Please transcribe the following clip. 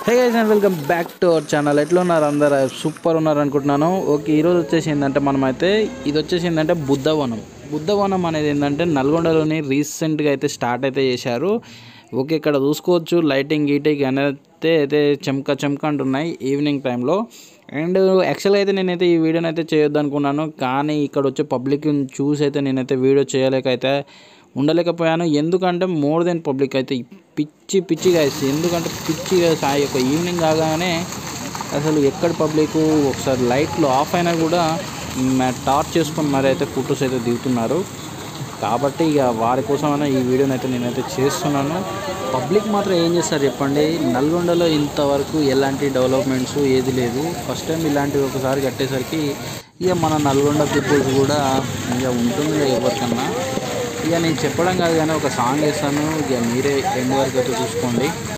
Hey guys and welcome back to our channel ఎట్లా ఉన్నారు అందరు సూపర్ ఉన్నారు అనుకుంటున్నాను ఓకే ఈరోజు వచ్చేసి ఏంటంటే మనమైతే ఇది వచ్చేసి ఏంటంటే బుద్ధవనం బుద్ధవనం అనేది ఏంటంటే నల్గొండలోని రీసెంట్గా అయితే స్టార్ట్ అయితే చేశారు ఓకే ఇక్కడ చూసుకోవచ్చు లైటింగ్ గీటింగ్ అనేది అయితే చెమక చెమక అంటున్నాయి ఈవినింగ్ టైంలో అండ్ యాక్చువల్గా అయితే నేనైతే ఈ వీడియోని అయితే చేయొద్దు అనుకున్నాను కానీ ఇక్కడ వచ్చే పబ్లిక్ చూసి అయితే నేనైతే వీడియో చేయలేక అయితే ఉండలేకపోయాను ఎందుకంటే మోర్ దెన్ పబ్లిక్ అయితే పిచ్చి పిచ్చి గాయస్ ఎందుకంటే పిచ్చి guys. ఆ యొక్క ఈవినింగ్ కాగానే అసలు ఎక్కడ పబ్లిక్ ఒకసారి లైట్లు ఆఫ్ అయినా కూడా టార్చ్ చేసుకొని మరి అయితే ఫొటోస్ అయితే దిగుతున్నారు కాబట్టి ఇక వారి కోసమైనా ఈ వీడియోని అయితే నేనైతే చేస్తున్నాను పబ్లిక్ మాత్రం ఏం చేస్తారు చెప్పండి నల్గొండలో ఇంతవరకు ఎలాంటి డెవలప్మెంట్స్ ఏది లేదు ఫస్ట్ టైం ఇలాంటివి ఒకసారి కట్టేసరికి ఇక మన నల్గొండ పీపుల్స్ కూడా ఇక ఉంటుంది ఇక ఎవరికన్నా ఇక నేను చెప్పడం కాదు కానీ ఒక సాంగ్ వేస్తాను ఇక మీరే ఎండ్ వరకు అయితే చూసుకోండి